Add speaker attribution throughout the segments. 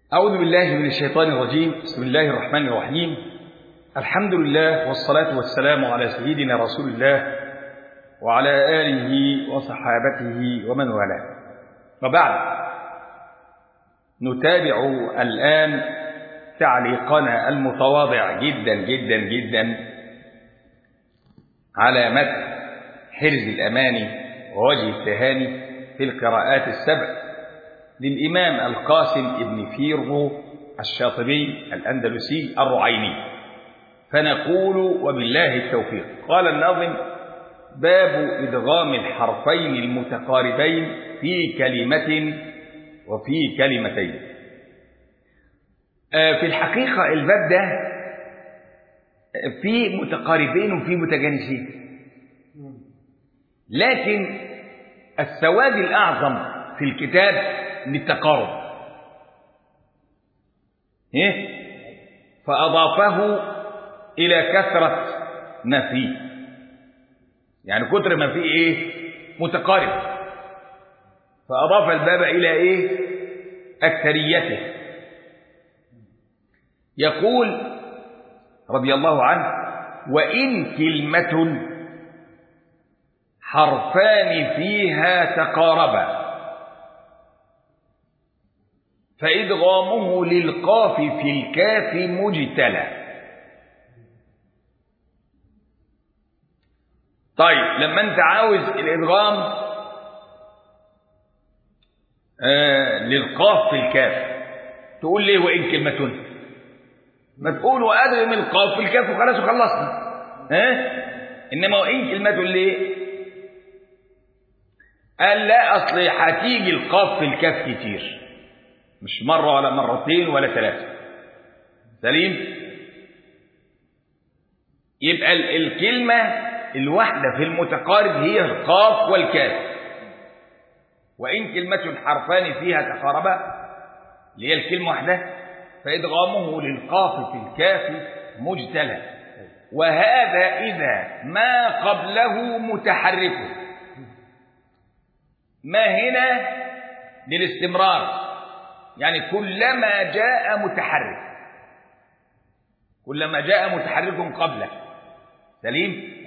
Speaker 1: أعوذ بالله من الشيطان الرجيم بسم الله الرحمن الرحيم الحمد لله والصلاة والسلام على سيدنا رسول الله وعلى آله وصحابته ومن والاه وبعد نتابع الآن تعليقنا المتواضع جدا جدا جدا على متن حرز الأماني ووجه التهاني في القراءات السبع للإمام القاسم ابن فيرو الشاطبي الأندلسي الرعيني فنقول وبالله التوفيق قال الناظم باب إدغام الحرفين المتقاربين في كلمة وفي كلمتين في الحقيقة الباب ده في متقاربين وفي متجانسين لكن السواد الأعظم في الكتاب للتقارب إيه؟ فأضافه إلى كثرة ما فيه يعني كتر ما فيه إيه متقارب فأضاف الباب إلى إيه أكثريته يقول رضي الله عنه وإن كلمة حرفان فيها تقاربا فإدغامه للقاف في الكاف مجتلى طيب لما انت عاوز الإدغام آه للقاف في الكاف تقول ليه وإن كلمة ما تقول وأدغم القاف في الكاف وخلاص وخلصنا ها إنما وإن كلمة ليه قال لا أصل هتيجي القاف في الكاف كتير مش مرة ولا مرتين ولا ثلاثة سليم يبقى الكلمة الواحدة في المتقارب هي القاف والكاف وإن كلمة حرفان فيها تقاربا اللي هي الكلمة واحدة فإدغامه للقاف في الكاف مجتلى وهذا إذا ما قبله متحرك ما هنا للاستمرار يعني كلما جاء متحرك كلما جاء متحرك قبله سليم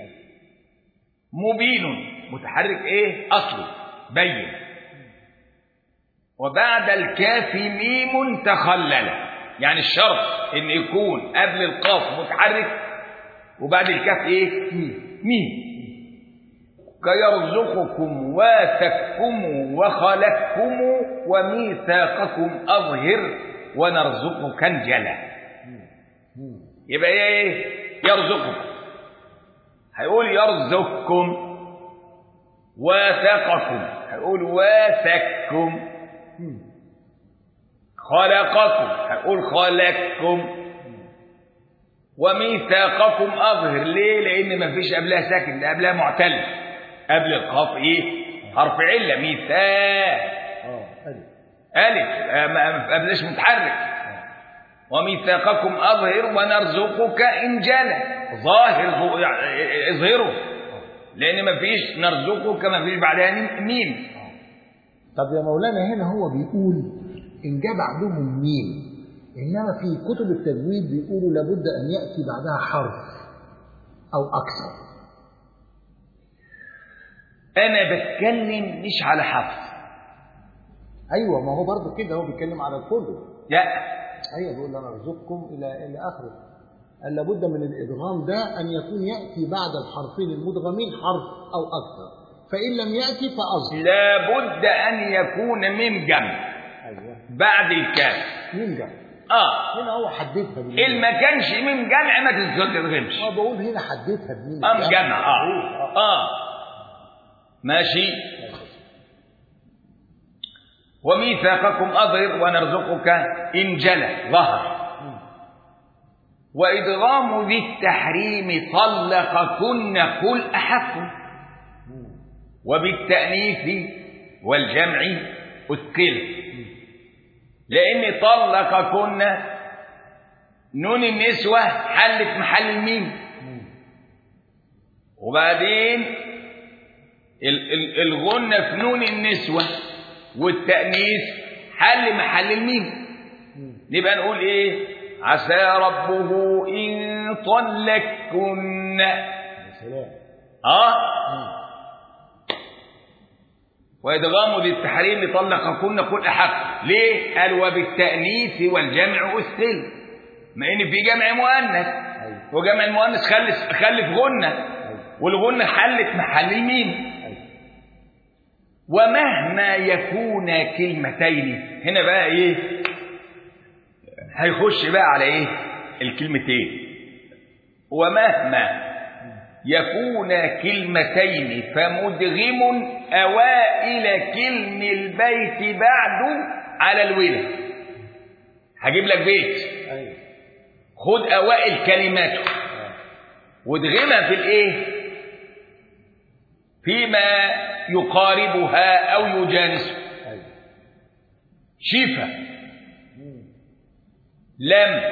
Speaker 1: مبين متحرك ايه اصلي بين وبعد الكاف ميم تخلل يعني الشرط ان يكون قبل القاف متحرك وبعد الكاف ايه ميم كيرزقكم واتككم وخلقكم وميثاقكم أظهر ونرزقك انجلا يبقى ايه يرزقكم هيقول يرزقكم واثقكم هيقول واثقكم خلقكم هيقول خلقكم وميثاقكم أظهر ليه لأن ما فيش قبلها ساكن ده قبلها معتل قبل القاف ايه حرف عله ميثاق الف ما قبلش متحرك وميثاقكم اظهر ونرزقك ان جل ظاهر اظهره لان ما فيش نرزقك ما فيش بعدها ميم
Speaker 2: طب يا مولانا هنا هو بيقول ان جاء بعدهم ميم انما في كتب التجويد بيقولوا لابد ان ياتي بعدها حرف او اكثر
Speaker 1: انا بتكلم مش على حفظ
Speaker 2: ايوه ما هو برضه كده هو بيتكلم على الكل
Speaker 1: لا
Speaker 2: ايوه بيقول انا ارزقكم الى الى اخره قال لابد من الادغام ده ان يكون ياتي بعد الحرفين المدغمين حرف او اكثر فان لم ياتي فاصل
Speaker 1: لابد ان يكون ميم جمع
Speaker 2: ايوه
Speaker 1: بعد الكاف
Speaker 2: ميم جمع
Speaker 1: اه
Speaker 2: هنا هو حددها بميم
Speaker 1: اللي ما كانش ميم جمع ما تتغمش
Speaker 2: هو بقول هنا حددها بميم
Speaker 1: ام جمع اه اه ماشي وميثاقكم أظهر ونرزقك إن جلى ظهر وإدغام ذي التحريم طلقكن قل أحق وبالتأنيث والجمع أثقل لأن طلقكن نون النسوة حلت محل الميم وبعدين الغنة في نون النسوة والتأنيث حل محل الميم نبقى نقول ايه عسى ربه ان طلقكن
Speaker 2: يا سلام
Speaker 1: اه وإدغام ذي التحريم لطلقكن كل أحق ليه؟ قال وبالتأنيث والجمع أثل ما إن في جمع مؤنث
Speaker 2: أيوة.
Speaker 1: وجمع المؤنث خلف خلف غنة
Speaker 2: أيوة.
Speaker 1: والغنة حلت محل الميم
Speaker 2: أيوة.
Speaker 1: ومهما يكون كلمتين هنا بقى ايه هيخش بقى على ايه الكلمتين ومهما يكون كلمتين فمدغم اوائل كلم البيت بعد على الولا هجيب لك بيت
Speaker 2: أيوة.
Speaker 1: خد اوائل كلماته
Speaker 2: آه.
Speaker 1: وادغمها في الايه فيما يقاربها او يجانسها
Speaker 2: أيوة.
Speaker 1: شفا
Speaker 2: مم.
Speaker 1: لم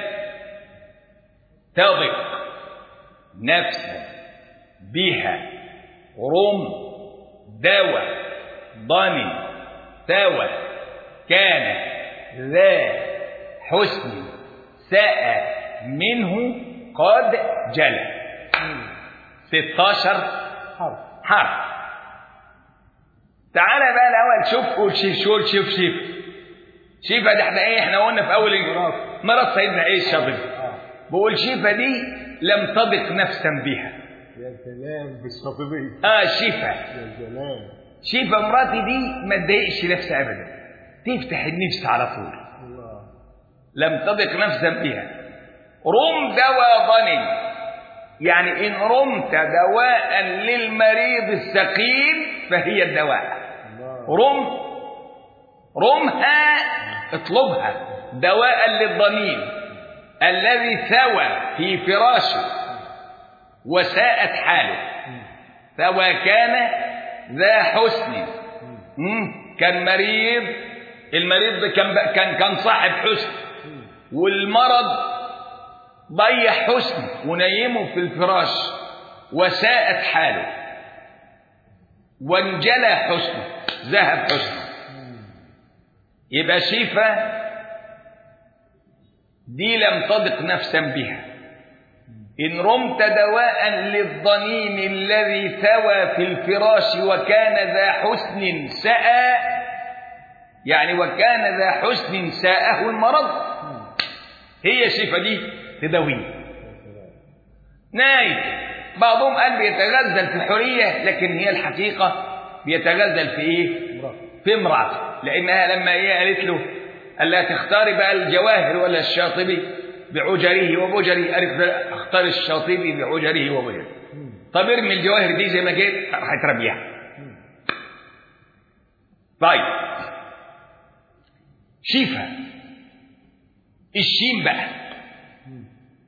Speaker 1: تضق نفسا بها رم دوى ضمن ثوى كان ذا حسن ساء منه قد جلى
Speaker 2: مم.
Speaker 1: 16
Speaker 2: حرف
Speaker 1: حرف تعالى بقى الاول شوف قول شوف شوف شوف شوف شيفة ده احنا ايه احنا قلنا في اول
Speaker 2: مراد.
Speaker 1: مرض سيدنا ايه الشاطبي
Speaker 2: آه.
Speaker 1: بقول شيفة دي لم تضق نفسا بها
Speaker 2: يا سلام بالشاطبية
Speaker 1: اه شيفة
Speaker 2: يا سلام
Speaker 1: شيفة مراتي دي ما تضايقش نفسها ابدا تفتح النفس على طول
Speaker 2: الله
Speaker 1: لم تضق نفسا بها رم دواء ضني يعني إن رمت دواء للمريض السقيم فهي الدواء
Speaker 2: الله
Speaker 1: رم رمها اطلبها دواء للضنين الذي ثوى في فراشه وساءت حاله ثوى كان ذا حسن مم. كان مريض المريض ده كان كان كان صاحب حسن والمرض ضيع حسن ونيمه في الفراش وساءت حاله وانجلى حسنه ذهب حسنه يبقى شيفة دي لم تضق نفسا بها إن رمت دواء للضنين الذي ثوى في الفراش وكان ذا حسن ساء يعني وكان ذا حسن ساءه المرض هي شفا دي تداويه
Speaker 2: يا سلام
Speaker 1: نايت بعضهم قال بيتغزل في الحرية لكن هي الحقيقة بيتغزل في ايه
Speaker 2: مراد
Speaker 1: في امرأة لأنها لما هي قالت له قال لها تختاري بقى الجواهر ولا الشاطبي بعجره وبجري قالت له اختار الشاطبي بعجره وبجره
Speaker 2: مم.
Speaker 1: طب ارمي الجواهر دي زي ما جيت راح ترميها
Speaker 2: مم.
Speaker 1: طيب شيفا الشين بقى
Speaker 2: مم.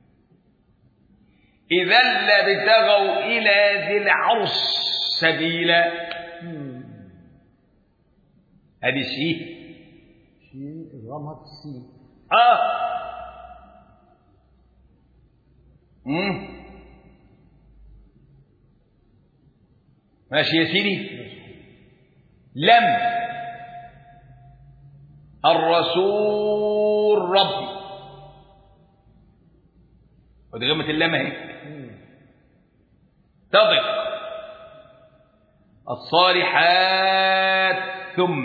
Speaker 1: إذا لابتغوا إلى ذي العرش سبيلا
Speaker 2: مم.
Speaker 1: هذه شين
Speaker 2: شين إضغامها في السين
Speaker 1: آه مم. ماشي يا سيدي لم الرسول ربي ودي غمة اللام اهي
Speaker 2: مم.
Speaker 1: تضق الصالحات ثم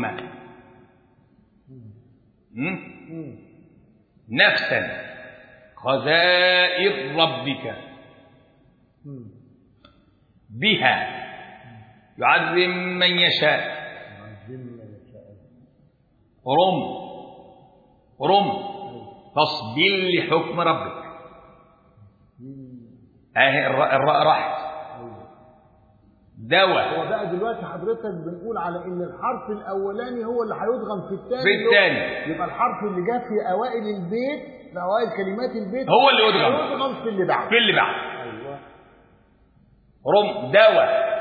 Speaker 1: مم.
Speaker 2: مم.
Speaker 1: نفسا خزائن ربك
Speaker 2: مم.
Speaker 1: بها يعذب من يشاء
Speaker 2: عظمنا يا شاء
Speaker 1: رم رم فاصبر لحكم ربك
Speaker 2: مم.
Speaker 1: اهي الراء الراء راحت
Speaker 2: أيوة.
Speaker 1: دواء
Speaker 2: هو بقى دلوقتي حضرتك بنقول على ان الحرف الاولاني هو اللي هيدغم في الثاني
Speaker 1: في الثاني.
Speaker 2: يبقى الحرف اللي جه في اوائل البيت في اوائل كلمات البيت
Speaker 1: هو اللي يدغم.
Speaker 2: يدغم في اللي بعده
Speaker 1: في اللي بعد
Speaker 2: ايوه
Speaker 1: رم دواء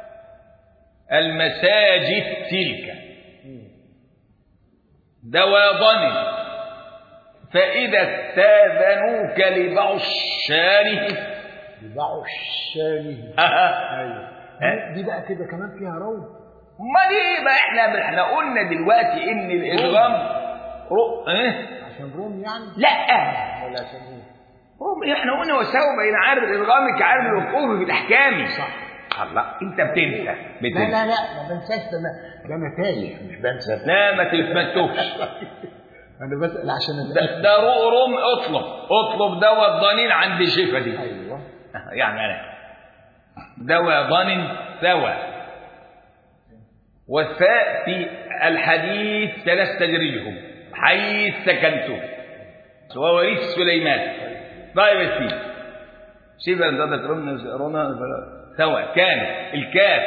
Speaker 1: المساجد تلك
Speaker 2: مم.
Speaker 1: دواء ضن فإذا استاذنوك لبعشانهم
Speaker 2: بضعوا الشانه ايوه
Speaker 1: ها؟
Speaker 2: دي بقى كده كمان فيها روض
Speaker 1: ما دي بقى احنا احنا قلنا دلوقتي ان الادغام رو ايه
Speaker 2: عشان روم يعني
Speaker 1: لا
Speaker 2: ولا عشان ايه
Speaker 1: روم احنا قلنا وساوي بين عارض الادغام كعارض الوقوف بالاحكام
Speaker 2: صح
Speaker 1: الله انت بتنسى
Speaker 2: لا
Speaker 1: بتنسى
Speaker 2: لا لا ما بنساش ده انا ده انا تايه مش بنسى
Speaker 1: لا ما تتمتوش
Speaker 2: انا بسال عشان
Speaker 1: ده,
Speaker 2: اتاكد
Speaker 1: ده رو- روم اطلب اطلب دواء الضنين عند شفا دي
Speaker 2: ايوه
Speaker 1: يعني انا دواء ضن ثوى والثاء في الحديث ثلاث تجريهم حيث سكنتم ووريث سليمان طيب يا سيدي شبه ان تذكرون رونا ثوى كان الكاف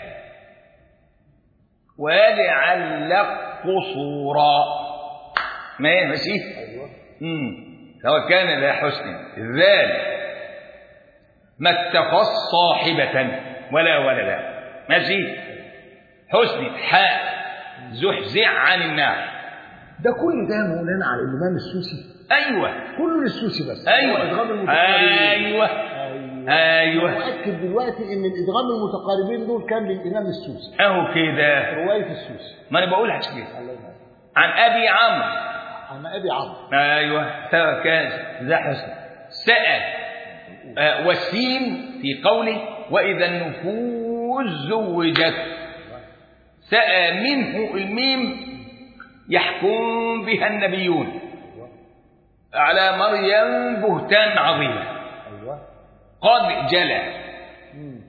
Speaker 1: واجعل لك قصورا ما ماشي
Speaker 2: ايوه
Speaker 1: امم سواء كان ذا حسن الذال ما اتخذ صاحبة ولا ولدا ماشي حسن حاء زحزع عن النار
Speaker 2: ده كل ده مولانا على الامام السوسي
Speaker 1: ايوه
Speaker 2: كله للسوسي بس
Speaker 1: ايوه
Speaker 2: هو ادغام المتقاربين
Speaker 1: ايوه
Speaker 2: ايوه
Speaker 1: ايوه
Speaker 2: مؤكد دلوقتي ان الادغام المتقاربين دول كان للامام السوسي
Speaker 1: اهو كده
Speaker 2: روايه السوسي
Speaker 1: ما انا بقول عشان كده
Speaker 2: الله ينور
Speaker 1: عن ابي عمرو
Speaker 2: عن ابي عمرو
Speaker 1: ايوه سواء كان ذا حسن سأل آه، والسين في قوله وإذا النفوس زوجت سأى منه الميم يحكم بها النبيون على مريم بهتان عظيم
Speaker 2: ايوه
Speaker 1: قد جلى
Speaker 2: مم.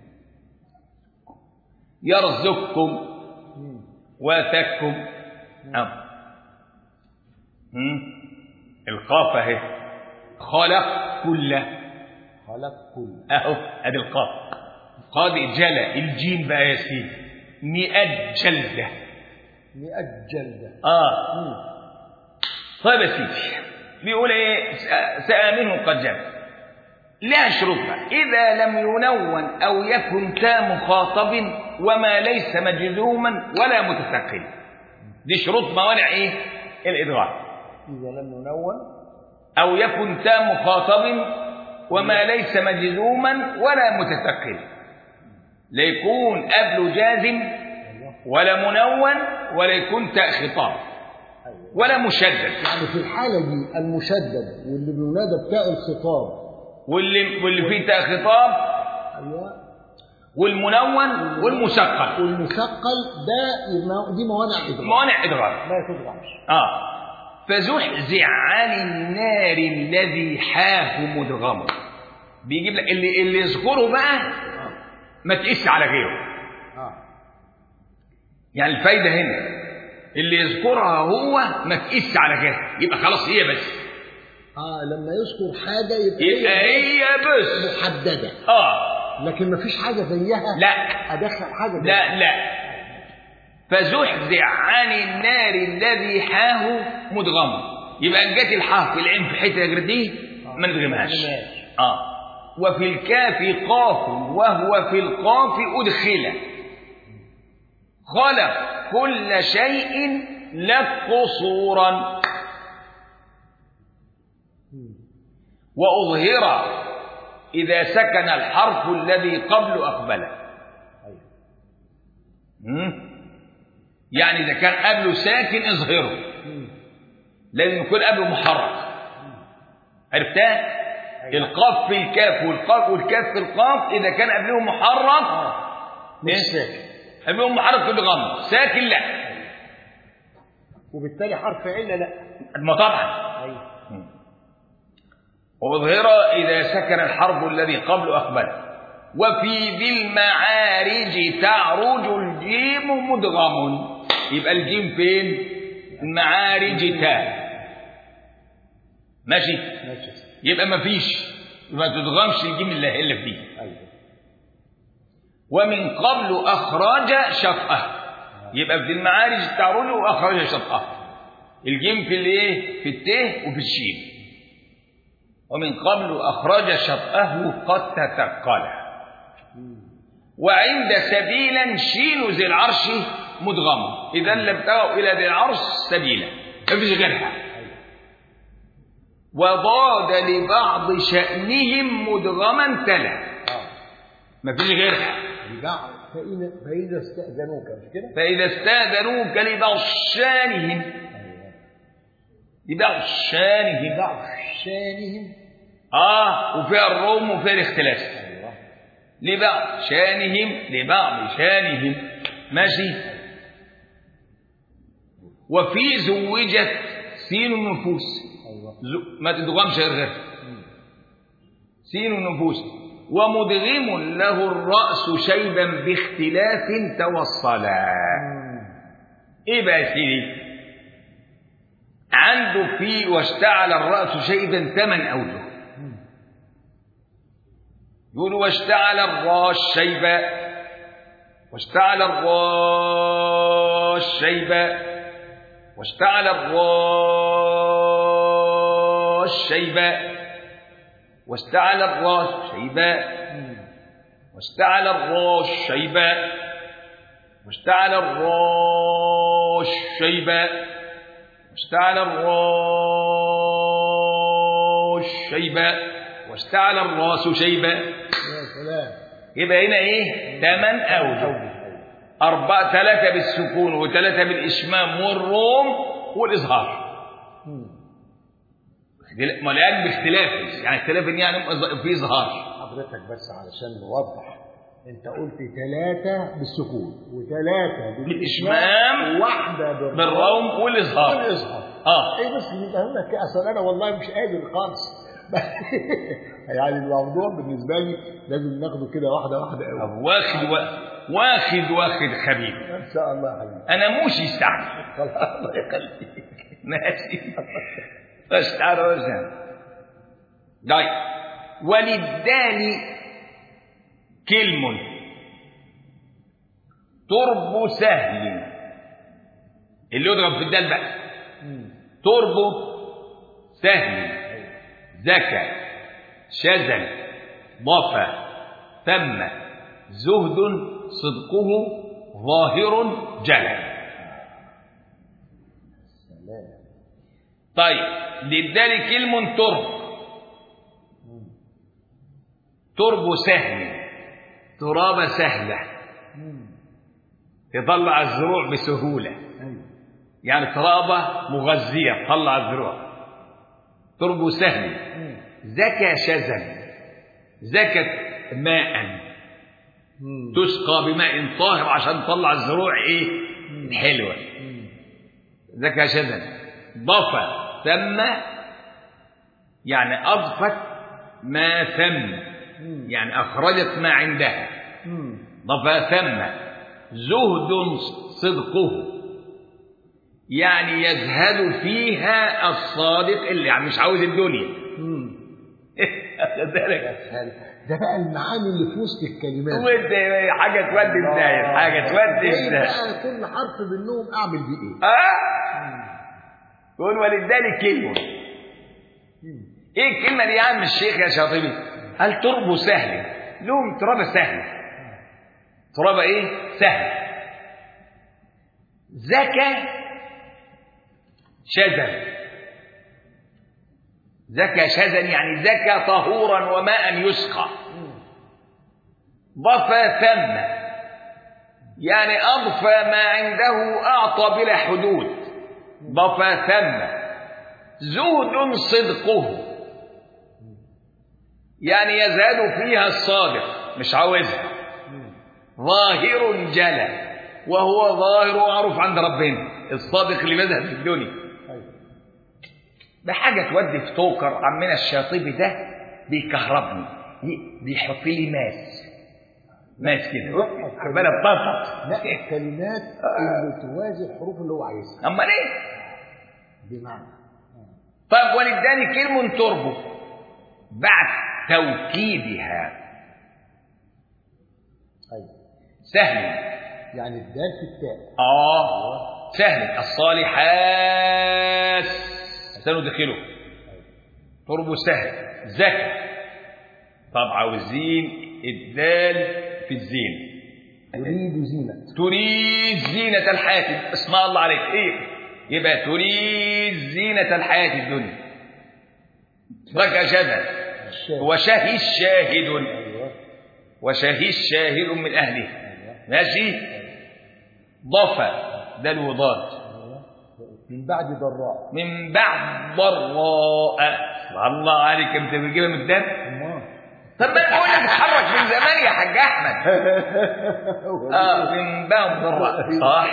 Speaker 1: يرزقكم
Speaker 2: مم.
Speaker 1: واتكم أم. مم. القاف اهي خلق كل
Speaker 2: خلق كل
Speaker 1: اهو ادي القاف قد جلى الجيم بقى يا سيدي مئة جلدة
Speaker 2: مئة جلدة
Speaker 1: اه
Speaker 2: مم.
Speaker 1: طيب يا سيدي بيقول ايه س- سآمنه قد جلى لها شروطها إذا لم ينون أو يكن تا مخاطب وما ليس مجذوما ولا متثقل دي شروط موانع ايه الإدغام
Speaker 2: إذا لم ينون
Speaker 1: أو يكن تا مخاطب وما ليس مجزوما ولا متثقل لا يكون قبله جازم
Speaker 2: أيوه
Speaker 1: ولا منون ولا يكون تاء خطاب
Speaker 2: أيوه
Speaker 1: ولا مشدد
Speaker 2: يعني في الحالة دي المشدد واللي بينادى بتاء الخطاب
Speaker 1: واللي واللي فيه تاء خطاب
Speaker 2: أيوه
Speaker 1: والمنون والمثقل
Speaker 2: والمثقل ده يبقى- دي موانع إدغام
Speaker 1: موانع ادغام
Speaker 2: ما تدغمش
Speaker 1: اه فزحزع عن النار الذي حاه مدغمه بيجيب لك اللي اللي يذكره بقى ما تقيس على غيره
Speaker 2: اه
Speaker 1: يعني الفايدة هنا اللي يذكرها هو ما تقيس على غيرها يبقى خلاص هي بس
Speaker 2: اه لما يذكر حاجة يبقى,
Speaker 1: يبقى
Speaker 2: هي
Speaker 1: هي بس
Speaker 2: محددة
Speaker 1: اه
Speaker 2: لكن مفيش حاجة زيها
Speaker 1: لا
Speaker 2: أدخل حاجة زيها
Speaker 1: لا لا فزحزع عن النار الذي حاه مدغم يبقى ان جت الحاء في العين في حته غير دي ما ندغمهاش اه وفي الكاف قاف وهو في القاف ادخل خلق كل شيء لك قصورا وأظهر إذا سكن الحرف الذي قبل أقبله
Speaker 2: أيوه.
Speaker 1: مم؟ يعني إذا كان قبله ساكن اظهره
Speaker 2: مم.
Speaker 1: لازم يكون قبله محرك عرفتها؟
Speaker 2: أيوه.
Speaker 1: القاف في الكاف والقاف والكاف في القاف إذا كان قبله محرك
Speaker 2: اه مش
Speaker 1: إيه؟
Speaker 2: ساكن
Speaker 1: قبله محرك في الغم ساكن لا
Speaker 2: وبالتالي حرف علة لا
Speaker 1: ما طبعا
Speaker 2: أيوه
Speaker 1: وأظهر إذا سكن الحرف الذي قبل أقبله وفي ذي المعارج تعرج الجيم مدغم يبقى الجيم فين المعارج تاء ماشي
Speaker 2: ماشي
Speaker 1: يبقى ما فيش ما تدغمش الجيم اللي اللي فيه
Speaker 2: أيوه
Speaker 1: ومن قبل أخرج شطأه يبقى في المعارج تعرج وأخرج شطأه الجيم في الايه في الت وفي الشين ومن قبل أخرج شطأه قد تثقل وعند سبيلا شين ذي العرش مدغم إذا لم تروا إلى ذي العرش سبيلا ما فيش غيرها وضاد لبعض شأنهم مدغما تلا
Speaker 2: اه
Speaker 1: ما فيش غيرها
Speaker 2: ببعض فإذا فإذا استأذنوك مش كده؟
Speaker 1: فإذا استاذنوك لبعض شانهم
Speaker 2: أيوه
Speaker 1: لبعشانهم
Speaker 2: بعشانهم
Speaker 1: اه وفيها الروم وفيها الاختلاف
Speaker 2: ايوه
Speaker 1: لبعض شانهم لبعض شانهم ماشي وفي زوجت سين النفوس
Speaker 2: ايوه
Speaker 1: ز- ما تدغمش غير غير سين النفوس ومدغم له الرأس شيبا باختلاف توصلا ايه بقى يا سيدي عنده في واشتعل الرأس شيبا ثمن أوجه يقول واشتعل الراس شيبا واشتعل الراس شيبا واشتعل الراس شيبا واشتعل الراس شيبا واشتعل الراس شيبا واشتعل الراس شيبا واشتعل الراس شيبا واشتعل الراس شيبا
Speaker 2: يا سلام
Speaker 1: يبقى هنا ايه ثمان اوجه أربعة ثلاثة بالسكون وثلاثة بالإشمام والروم والإظهار ما الآن باختلاف يعني اختلاف يعني في إظهار
Speaker 2: حضرتك بس علشان نوضح انت قلت ثلاثة بالسكون وثلاثة
Speaker 1: بالإشمام
Speaker 2: وواحدة بالروم
Speaker 1: بالروم والإظهار
Speaker 2: والإظهار
Speaker 1: اه
Speaker 2: ايه بس بيفهمنا كده اصل انا والله مش قادر خالص يعني الموضوع بالنسبه لي لازم ناخده كده واحده واحده قوي
Speaker 1: طب واخد و... واخد واخد حبيبي
Speaker 2: ان شاء الله يا حبيبي
Speaker 1: أنا مش يستعمل
Speaker 2: خلاص الله يخليك
Speaker 1: ماشي فاشتعل وجهه طيب وللدال كلم ترب سهل اللي يضرب في الدال بقى ترب سهل زكى شزن ضفى ثم زهد صدقه ظاهر جلل
Speaker 2: سلام
Speaker 1: طيب للدال كلم ترب ترب سهل تراب سهلة تطلع الزروع بسهولة
Speaker 2: ايوه
Speaker 1: يعني ترابة مغذية تطلع الزروع ترب سهل زكى شزن زكت ماء تسقى بماء طاهر عشان تطلع الزروع ايه الحلوة زكى شذا ضفى ثم يعني أضفت ما ثم يعني أخرجت ما عندها ضفى ثم زهد صدقه يعني يزهد فيها الصادق اللي يعني مش عاوز الدنيا خد بالك
Speaker 2: ده بقى المعاني اللي في وسط الكلمات
Speaker 1: ودي حاجة تودي الداير حاجة تودي
Speaker 2: إيه
Speaker 1: الداير
Speaker 2: بقى كل حرف منهم اعمل بيه ايه
Speaker 1: اه يقول وللدال كلمة ايه الكلمة دي يا عم الشيخ يا شاطبي هل تربو سهل لهم ترابة سهلة ترابة ايه سهل زكى شذن زكى شذن يعني زكى طهورا وماء يسقى ضفى ثم يعني أضفى ما عنده أعطى بلا حدود ضفى ثم زهد صدقه يعني يزهد فيها الصادق مش عاوزها ظاهر جلى وهو ظاهر ومعروف عند ربنا الصادق اللي بيزهد في الدنيا ده حاجة تودي في توكر عمنا الشاطبي ده بيكهربني ي- بيحط لي ماس ماس كده عمالة تطقطق
Speaker 2: لا الكلمات اللي توازي الحروف اللي هو عايزها
Speaker 1: أما ليه؟
Speaker 2: بمعنى
Speaker 1: طيب وللداني كلم تربه بعد توكيدها
Speaker 2: ايوه
Speaker 1: سهل
Speaker 2: يعني الدال في التاء
Speaker 1: آه سهل الصالحات سندخله تربه سهل زكى طب عاوزين الدال في الزين
Speaker 2: يريد زينة
Speaker 1: تريد زينة الحياة اسم الله عليك ايه يبقى تريد زينة الحياة الدنيا ركع شذا
Speaker 2: الشاهد
Speaker 1: وشهي شاهد
Speaker 2: ايوه
Speaker 1: وشهي شاهد من أهله
Speaker 2: ايوه
Speaker 1: ماشي ضفى ده الوضاد
Speaker 2: ايوه من بعد ضراء
Speaker 1: من بعد ضراء الله عليك انت بتجيبها من الدم
Speaker 2: الله
Speaker 1: طب ما انا بقول لك اتحرك من زمان يا حاج احمد اه من بعد ضراء صح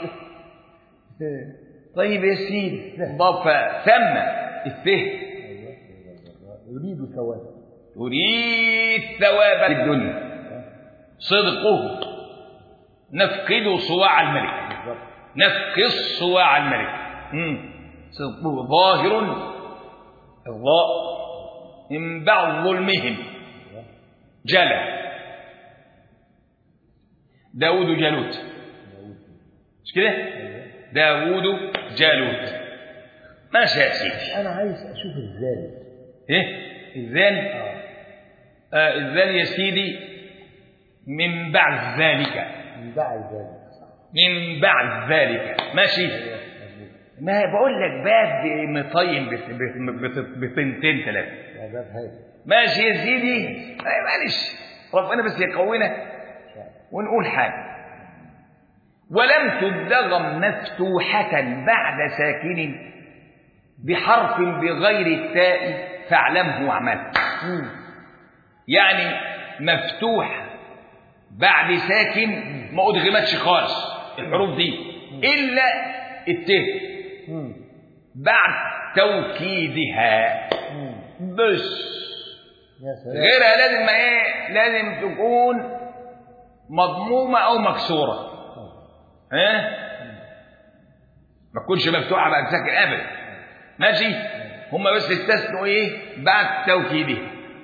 Speaker 1: طيب يا سيدي ضاف ثم الفهم
Speaker 2: يريد ثواب
Speaker 1: تريد ثواب الدنيا صدقه نفقد صواع الملك
Speaker 2: بالظبط
Speaker 1: نفقد صواع الملك مم. صدقه ظاهر الضاء من بعض ظلمهم جلى داود جالوت مش كده داود جالوت ماشي يا سيدي
Speaker 2: انا عايز اشوف الزاد
Speaker 1: ايه الذال
Speaker 2: اه
Speaker 1: آه الذال يا سيدي من بعد ذلك
Speaker 2: من بعد ذلك
Speaker 1: من بعد ذلك ماشي ما بقول لك باب مطين بت- بت- بت- بطنتين ثلاثه
Speaker 2: يا باب هاي
Speaker 1: ماشي يا سيدي أي معلش ربنا بس يقوينا ونقول حاجه ولم تدغم مفتوحة بعد ساكن بحرف بغير التاء فاعلمه واعمله يعني مفتوح بعد ساكن ما ادغمتش خالص الحروف دي الا الت بعد توكيدها بس
Speaker 2: يا سلام
Speaker 1: غيرها لازم ما ايه لازم تكون مضمومه او مكسوره ها ما تكونش مفتوحه بعد ساكن ابدا ماشي هم بس استثنوا ايه بعد توكيدها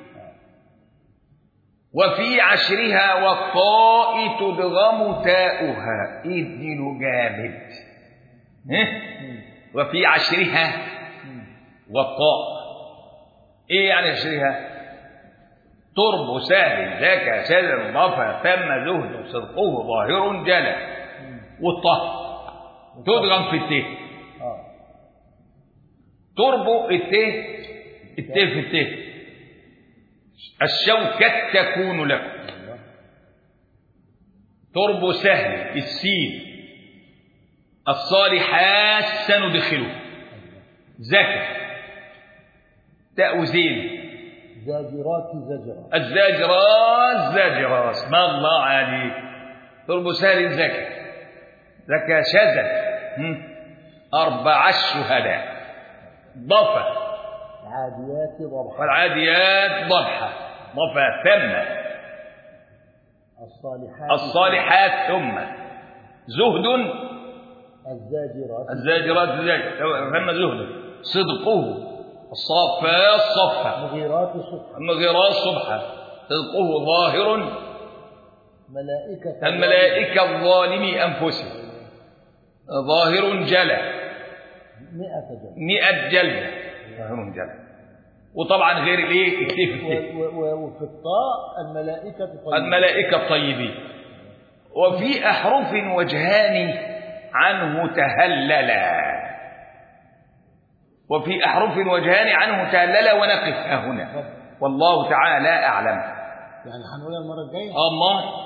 Speaker 1: وفي عشرها والطاء تدغم تاؤها اديله جامد ها؟ وفي عشرها والطاء ايه يعني عشرها ترب سهل ذاك سهل ضفا ثم زهد صدقه ظاهر جلى والطه تدغم في الت
Speaker 2: اه
Speaker 1: تربو الت الت في الت الشوكة تكون لكم
Speaker 2: ايوه
Speaker 1: تربو سهل السين الصالحات سندخله زكى تاء زين
Speaker 2: زاجرات زجرا
Speaker 1: الزاجرات زاجرات اسم الله عليك تربو سهل زكى زكى شذا هم؟ أربع الشهداء ضفا
Speaker 2: عاديات ضبحا
Speaker 1: والعاديات ضبحا ضفا ثم
Speaker 2: الصالحات
Speaker 1: الصالحات ثم زهد
Speaker 2: الزاجرات
Speaker 1: الزاجرات زاجر ثم زهد صدقه الصافات صفا
Speaker 2: مغيرات صبحا
Speaker 1: المغيرات صبحا صدقه ظاهر
Speaker 2: ملائكة
Speaker 1: الملائكة الظالمي أنفسهم ظاهر جلى
Speaker 2: مئة جنة
Speaker 1: مئة جلدة ظاهر جلى وطبعا غير الايه التيف التيف
Speaker 2: و- و- وفي الطاء الملائكة طيبة
Speaker 1: الملائكة الطيبين وفي أحرف وجهان عنه تهللا وفي أحرف وجهان عنه تهللا ونقف ها هنا والله تعالى أعلم
Speaker 2: يعني هنقولها المرة الجاية
Speaker 1: الله